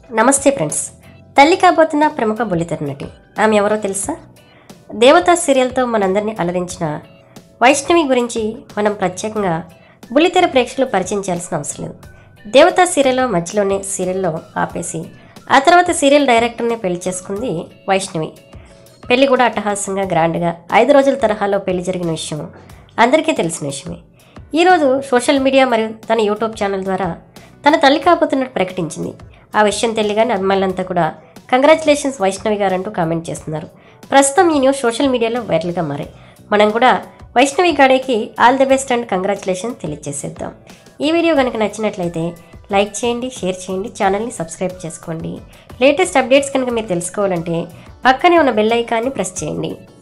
నమస్తే ఫ్రెండ్స్ తల్లి కాబోతున్న ప్రముఖ బుల్లితెర నటి ఆమె ఎవరో తెలుసా దేవతా సీరియల్తో మనందరినీ అలరించిన వైష్ణవి గురించి మనం ప్రత్యేకంగా బుల్లితెర ప్రేక్షకులు పరిచయం చేయాల్సిన అవసరం లేదు దేవతా సీరియల్లో మధ్యలోనే సీరియల్లో ఆపేసి ఆ తర్వాత సీరియల్ డైరెక్టర్ని పెళ్లి చేసుకుంది వైష్ణవి పెళ్లి కూడా అట్టహాసంగా గ్రాండ్గా ఐదు రోజుల తరహాలో పెళ్లి జరిగిన విషయం అందరికీ తెలిసిన విషయమే ఈరోజు సోషల్ మీడియా మరియు తన యూట్యూబ్ ఛానల్ ద్వారా తన తల్లి కాబోతున్నట్టు ప్రకటించింది ఆ విషయం తెలియగానే అభిమానులంతా కూడా కంగ్రాచులేషన్స్ వైష్ణవి గారు అంటూ కామెంట్ చేస్తున్నారు ప్రస్తుతం ఈ న్యూస్ సోషల్ మీడియాలో వైరల్గా మారాయి మనం కూడా వైష్ణవి గాడేకి all the best and congratulations తెలియజేసేద్దాం ఈ వీడియో కనుక నచ్చినట్లయితే లైక్ చేయండి షేర్ చేయండి ఛానల్ని సబ్స్క్రైబ్ చేసుకోండి లేటెస్ట్ అప్డేట్స్ కనుక మీరు తెలుసుకోవాలంటే పక్కనే ఉన్న బెల్ ఐకాన్ని ప్రెస్ చేయండి